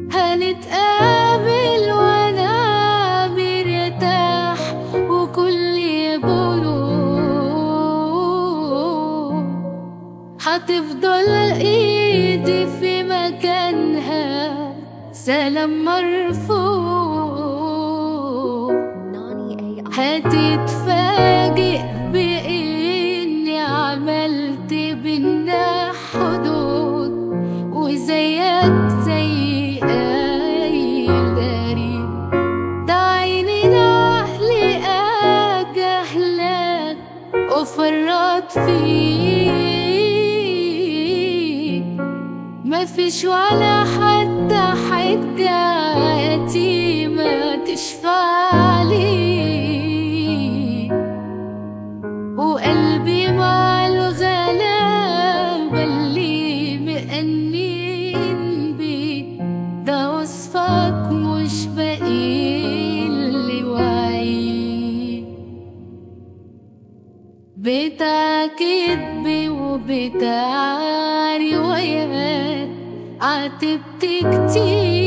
هنتقابل وانا مرتاح وكل بلوغ هتفضل ايدي في مكانها سلام مرفوع Nani AI. هتتفاجئ بإني عملت بينا حدود وزيك زي أي غريب ده عينينا عقلي أجهلك وفرط فيك مفيش ولا حتى حجة يتيمة تشفع لي وقلبي مع الغلابة اللي مأنين بيه ده وصفك مش باقي اللي وعيه بتاع كدب وبتاع روايات عاتبت كتير